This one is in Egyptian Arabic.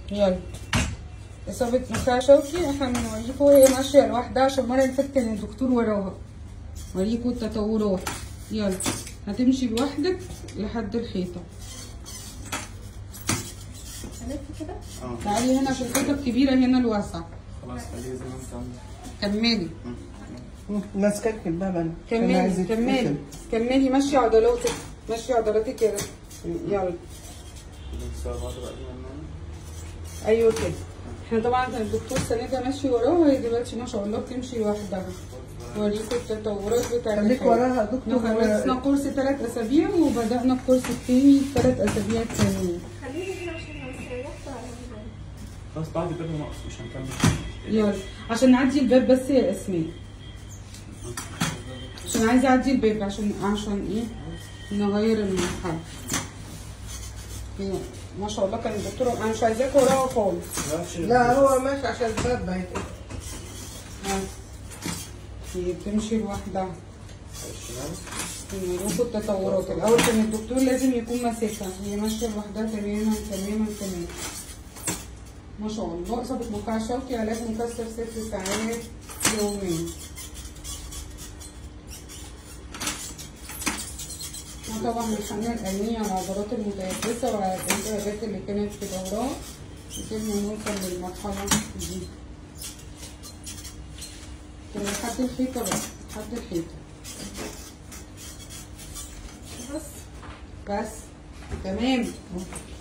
يلا إصابة نخاع شوكي احنا بنوريكم وهي ماشية لوحدها عشان المرة اللي فاتت كان الدكتور وراها وريكم التطورات يلا هتمشي لوحدك لحد الحيطة هلف كده اه تعالي هنا عشان الحيطة الكبيرة هنا الواسعة خلاص خليه زي ما انت عامل كملي ماسكك الباب انا أنا كملي عايزة كملي أتكلم. كملي مشي عضلاتك مشي عضلاتك كده يلا لسه بعد بقى المهم. ايوه كده احنا طبعا كان الدكتور سنتها ماشي وراها وهي دلوقتي ما شاء الله بتمشي لوحدها اوريكم التطورات بتاعت خليك الحياة. وراها يا دكتور. احنا خلصنا كورس ثلاث اسابيع وبدانا الكورس الثاني ثلاث اسابيع التانيين خليني هنا عشان لو استريحت على خلاص بعد الباب ناقص مش هنكمل يلا عشان نعدي الباب بس يا اسماء عشان عايزه اعدي الباب عشان عشان ايه نغير المرحله هي ما شاء الله كان الدكتور انا مش عايزاك وراها خالص لا هو ماشي عشان الباب بعيد ها. هي بتمشي لوحدها نشوف التطورات الاول كان الدكتور لازم يكون ماسكها هي ماشيه لوحدها تماما تماما تماما ما شاء الله اصابه نخاع شوكي علاج مكثف ست ساعات يوميا وطبعا الحملة الأمنية على العضلات المتيبسة وعلى الالتهابات اللي كانت في ظهرها قدرنا نوصل للمرحلة دي كده لحد الحيطة بس لحد الحيطة بس بس تمام